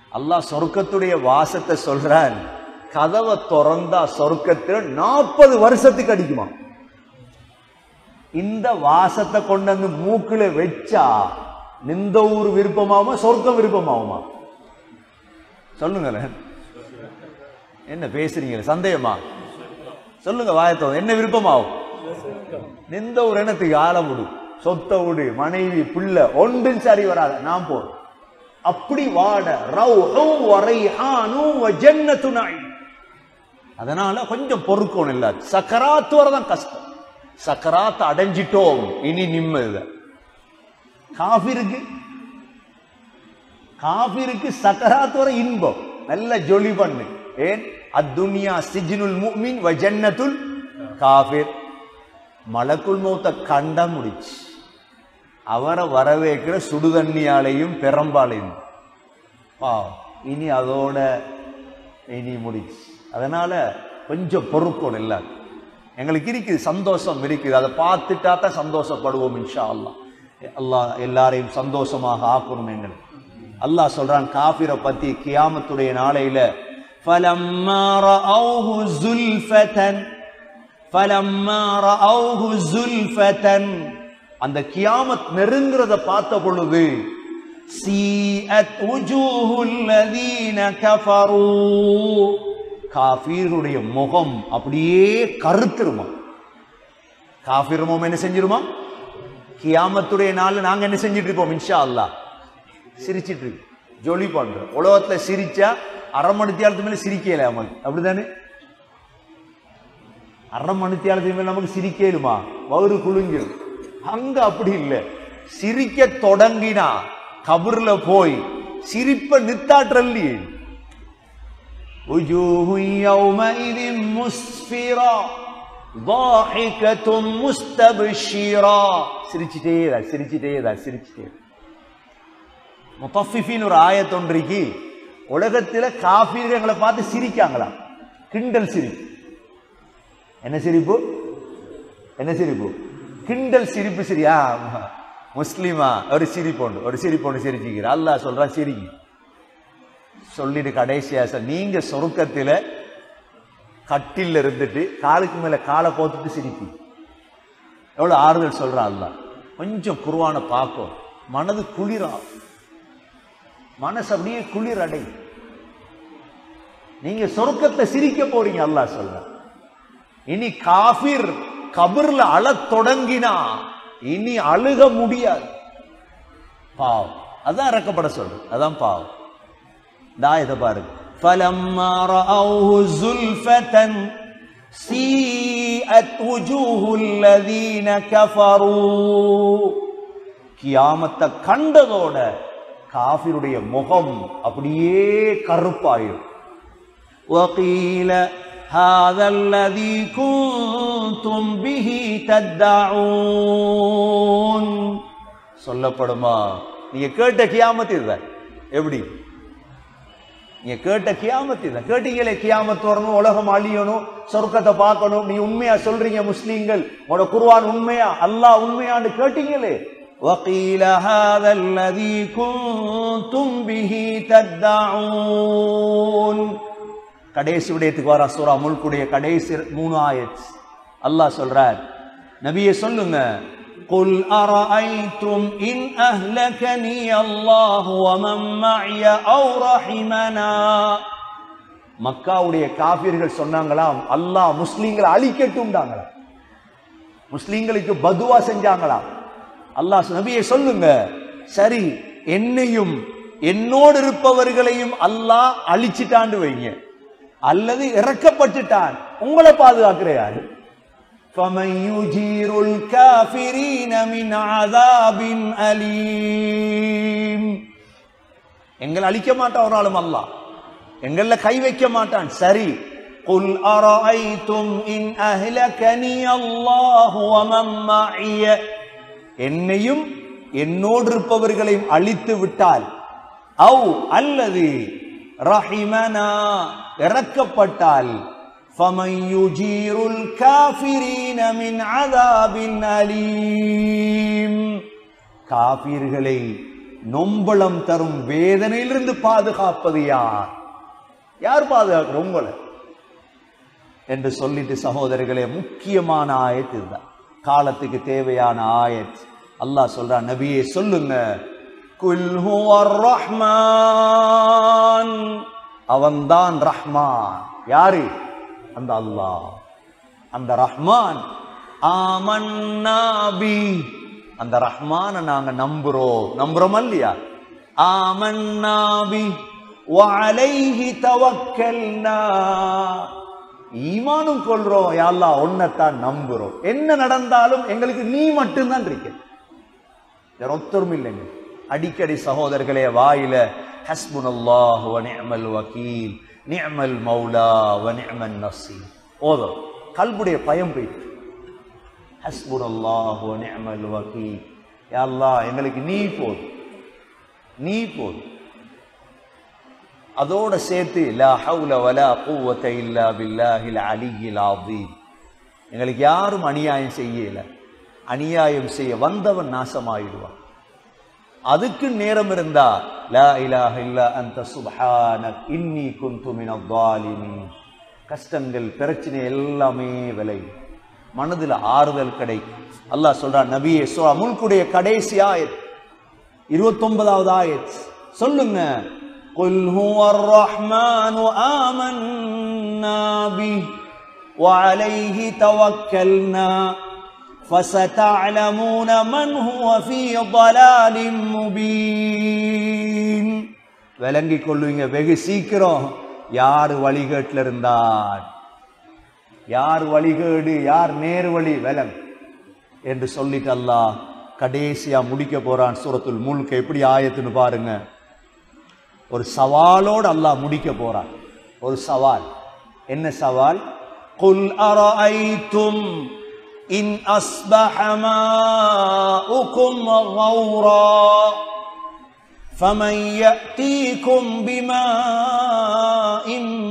அல்லாஹ் சொர்க்கத்துடைய வாசத்தை சொல்றான் கதவை திறந்தா சொர்க்கத்துல நாற்பது வருஷத்துக்கு அடிக்குமா இந்த வாசத்தை கொண்டு வந்து மூக்குல வச்சா நிந்த ஊர் விருப்பமாகுமா சொர்க்கம் விருப்பமாகுமா சொல்லுங்களேன் என்ன பேசுறீங்க சந்தேகமா சொல்லுங்க வாயத்தோ என்ன விருப்பமாகும் நிந்த ஒரு எண்ணத்துக்கு ஆள விடு சொத்த விடு மனைவி பிள்ளை ஒன்றும் சரி வராத நான் போ அப்படி வாட ரௌஹும் வரைஹானும் வஜன்னத்து நாய் அதனால கொஞ்சம் பொறுக்கணும் இல்ல சக்கராத்து வரதான் கஷ்டம் சக்கராத்து அடைஞ்சிட்டோம் இனி நிம்மதி காஃபிருக்கு காஃபிருக்கு சக்கராத்து வர இன்பம் நல்ல ஜொலி பண்ணு ஏன் அத்துனியா சிஜினுல் முக்மின் வஜன்னத்துல் காஃபிர் மலக்குல் மௌத்த கண்ட முடிச்சு அவரை வரவேற்கிற சுடுதண்ணியாலையும் பெரம்பாலையும் பாவம் இனி அதோட இனி முடிச்சு அதனால கொஞ்சம் பொறுக்கணும் இல்ல எங்களுக்கு இருக்குது சந்தோஷம் இருக்குது அதை பார்த்துட்டா தான் சந்தோஷப்படுவோம் இன்ஷா அல்லாஹ் அல்லாஹ் எல்லாரையும் சந்தோஷமாக ஆக்கணும் எங்களுக்கு அல்லாஹ் சொல்றான் காஃபிரை பத்தி கியாமத்துடைய நாளையில فَلَمَّا رَأَوْهُ زُلْفَةً فَلَمَّا رَأَوْهُ زُلْفَةً அந்த கியாமத் நெருங்குறத பார்த்த பொழுது சீஅத் உஜூஹுல் லதீன கஃபரூ காஃபீருடைய முகம் அப்படியே கருத்துருமா காஃபிர் முகம் என்ன செஞ்சிருமா கியாமத்துடைய நாள்ல நாங்க என்ன செஞ்சிட்டு இருப்போம் இன்ஷா அல்லாஹ் சிரிச்சிட்டு இருக்கு ஜொலி பண்றோம் உலகத்துல சிரிச்சா அரை மணித்தியாலத்து மேல சிரிக்கல நமக்கு அப்படிதானே அரை மணித்தியாலத்துக்கு மேல நமக்கு சிரிக்கலுமா வயிறு குலுங்கிடும் அங்க அப்படி இல்ல சிரிக்க தொடங்கினா கபர்ல போய் சிரிப்ப நித்தாற்றல்லையே وجوه يومئذ مسفرة ضاحكة مستبشرة சிரிச்சிட்டே தான் சிரிச்சிட்டே தான் சிரிச்சிட்டே முத்தஃபிஃபின் ஒரு ஆயத்தொன்றைக்கு உலகத்துல காஃபீர்கள் எங்களை பார்த்து சிரிக்காங்களாம் கிண்டல் சிரிப்பு என்ன சிரிப்பு என்ன சிரிப்பு கிண்டல் சிரிப்பு சரியா முஸ்லிமா ஒரு சிரிப்பொண்டு ஒரு சிரிப்பொண்டு சிரிச்சுக்கிற அல்லாஹ் சொல்றான் சிரிங்க சொல்லிட்டு கடைசியா சார் நீங்க சொருக்கத்துல கட்டில் இருந்துட்டு காலுக்கு மேல காலை போத்துட்டு சிரிப்பி எவ்வளவு ஆறுதல் சொல்றான் அல்லாஹ் கொஞ்சம் குருவான பார்க்கும் மனது குளிரா மனசு அப்படியே குளிர் அடை நீங்க சொர்க்கத்தை சிரிக்க போறீங்க அல்லாஹ் சொல்ற இனி காஃபிர் கபர்ல அழத் தொடங்கினா இனி அழுக முடியாது பாவம் அதான் இறக்கப்பட சொல்றது அதான் பாவம் தாயத்தை பாருங்க فَلَمَّا رَأَوْهُ زُلْفَةً سِيئَتْ وُجُوهُ الَّذِينَ كَفَرُوا கியாமத்தை கண்டதோட காஃபிருடைய முகம் அப்படியே கருப்பாயிரும் وقيل هذا الذي كنتم به تدعون சொல்லப்படுமா நீங்க கேட்ட கியாமத் இதுதான் எப்படி நீங்க கேட்ட கியாமத் இதுதான் கேட்டீங்களே கியாமத் வரணும் உலகம் அழியணும் சொர்க்கத்தை பார்க்கணும் நீ உண்மையா சொல்றீங்க முஸ்லீம்கள் உங்களோட குர்ஆன் உண்மையா அல்லாஹ் உண்மையான்னு கேட்டீங்களே وقيل هذا الذي كنتم به تدعون கடைசி விடயத்துக்கு வர சூரா முல்குடைய கடைசி மூணு ஆயத் அல்லாஹ் சொல்றார் நபியே சொல்லுங்க قل أرأيتم إن أهلكني الله ومن معي أو رحمنا மக்காவுடைய காபிர்கள் சொன்னாங்களாம் அல்லாஹ் முஸ்லீம்களை அழிக்கட்டும்டாங்களாம் முஸ்லீம்களுக்கு பதுவா செஞ்சாங்களாம் அல்லாஹ் நபியை சொல்லுங்க சரி என்னையும் என்னோடு இருப்பவர்களையும் அல்லாஹ் அழிச்சிட்டாண்டு வைங்க அல்லது இறக்கப்பட்டுட்டான் உங்களை பாதுகாக்கிற யாரு فَمَن يُجِيرُ الْكَافِرِينَ مِنْ عَذَابٍ أَلِيمٍ எங்களை அழிக்க மாட்டான் ஒரு நாளும் அல்லாஹ் எங்கள கை வைக்க மாட்டான் சரி قُلْ أَرَأَيْتُمْ إِنْ أَهْلَكَنِيَ اللَّهُ وَمَن مَّعِيَ என்னையும் என்னோடு இருப்பவர்களையும் அழித்து விட்டால் அவு அல்லது ரஹிமனா இறக்கப்பட்டால் فَمَن يُجِيرُ الْكَافِرِينَ مِنْ عَذَابٍ أَلِيمٍ காபீர்களை நொம்பலம் தரும் வேதனையிலிருந்து பாதுகாப்பது யார் யார் பாதுகாக்கிற உங்களை என்று சொல்லிட்டு சகோதரர்களே முக்கியமான ஆயத் இதுதான் காலத்துக்கு தேவையான ஆயத் அல்லாஹ் சொல்றான் நபியே சொல்லுங்க குல் ஹுவர் ரஹ்மான் அவன்தான் ரஹ்மான் யாரு அந்த அல்லாஹ் அந்த ரஹ்மான் ஆமன்னாபி அந்த ரஹ்மான நாங்க நம்புறோம் நம்புறோம் இல்லையா ஆமன்னாபி வலைஹி தவக்கல்னா ஈமானும் கொள்றோம் யாழ்லா ஒன்னத்தான் நம்புறோம் என்ன நடந்தாலும் எங்களுக்கு நீ மட்டும்தான் இருக்க வேற ஒத்தரும் இல்லைங்க அடிக்கடி சகோதரர்களே வாயில ஹஸ்புனல்லாஹு வ நிஅமல் வக்கீல் நிஅமல் மௌலா வ நிஅமன் நசீர் ஓதும் கல்புடைய பயம் போயிட்டு ஹஸ்புனல்லாஹு வ நிஅமல் வக்கீல் யா அல்லாஹ் எங்களுக்கு நீ போதும் நீ போதும் அதோட சேர்த்து லா ஹவுல வலா குவத்த இல்லா பில்லாஹில் அலியில் ஆதீம் எங்களுக்கு யாரும் அநியாயம் செய்யல அநியாயம் செய்ய வந்தவன் நாசமாயிடுவான் அதுக்கு நேரம் இருந்தா லா இலாஹ இல்லா அந்த சுப்ஹானக் இன்னி குந்து மினல் ஸாலிமீன் கஷ்டங்கள் பிரச்சனை எல்லாமே விலை மனதுல ஆறுதல் கிடைக்கும் அல்லாஹ் சொல்றான் நபியே சூரா முல்குடைய கடைசி ஆயத் இருபத்தொன்பதாவது ஆயத் சொல்லுங்க قل هو الرحمن آمنا به وعليه توكلنا فستعلمون من هو في ضلال مبين விளங்கிக் கொள்ளுவீங்க வெகு சீக்கிரம் யார் வழிகேட்டில் இருந்தார் யார் வழிகேடு யார் நேர் வழி விலங் என்று சொல்லிட்டு அல்லாஹ் கடைசியா முடிக்க போறான் சூரத்துல் முல்க எப்படி ஆயத்துன்னு பாருங்க ஒரு சவாலோடு அல்லாஹ் முடிக்க போறான் ஒரு சவால் என்ன சவால் குல் அரஐத்தும் இன் அஸ்பஹ மாஉக்கும் கௌரா فمن يأتيكم بماء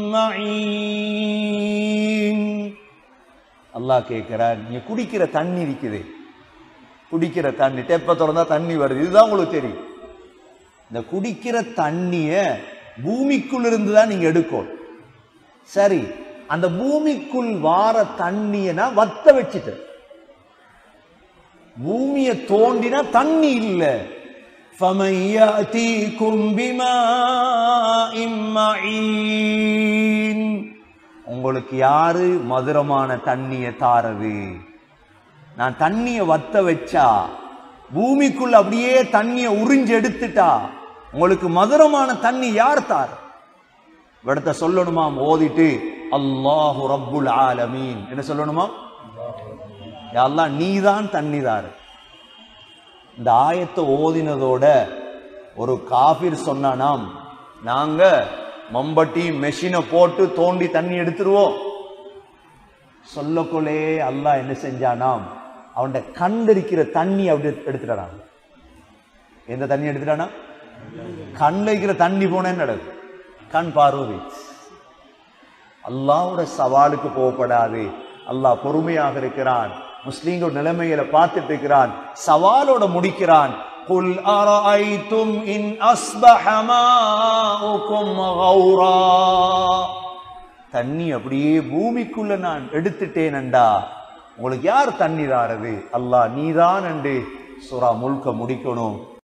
معين அல்லாஹ் கேட்கிறார் நீங்க குடிக்கிற தண்ணி இருக்குது குடிக்கிற தண்ணி டெப்ப திறந்தா தண்ணி வருது இதுதான் உங்களுக்கு தெரியும் இந்த குடிக்கிற தண்ணிய பூமிக்குள் இருந்து தான் நீங்க எடுக்கணும் சரி அந்த பூமிக்குள் வார தண்ணிய நான் வத்த வச்சுட்டு பூமியை தோண்டினா தண்ணி இல்ல فَمَن يَأْتِيكُم بِمَاءٍ مَّعِينٍ உங்களுக்கு யாரு மதுரமான தண்ணியை தாரது நான் தண்ணியை வத்த வச்சா பூமிக்குள்ள அப்படியே தண்ணியை உறிஞ்சு எடுத்துட்டா உங்களுக்கு மதுரமான தண்ணி யார் தார் விடத்த சொல்லணுமாம் ஓதிட்டு அல்லாஹு ரப்புல் ஆலமீன் என்ன சொல்லணுமா அல்லாஹ் நீதான் தண்ணிதார் இந்த ஆயத்தை ஓதினதோட ஒரு காபிர் சொன்னானாம் நாங்க மம்பட்டி மெஷினை போட்டு தோண்டி தண்ணி எடுத்துருவோம் சொல்லக்குள்ளே அல்லாஹ் என்ன செஞ்சானாம் அவன்கிட்ட கண்டிருக்கிற தண்ணி அப்படி எடுத்துட்டான் எந்த தண்ணி எடுத்துட்டானா கண்ணில் இருக்கிற தண்ணி போன நடக்கும் கண் பார்வை அல்லாவோட சவாலுக்கு போகப்படாது அல்லாஹ் பொறுமையாக இருக்கிறான் முஸ்லீம்கள் நிலைமைகளை பார்த்துட்டு இருக்கிறான் சவாலோட முடிக்கிறான் قل أرأيتم إن أصبح ماؤكم غورا தண்ணி அப்படியே பூமிக்குள்ள நான் எடுத்துட்டேனண்டா உங்களுக்கு யார் தண்ணி தாரது அல்லாஹ் நீதான் என்று சுறா முழுக்க முடிக்கணும்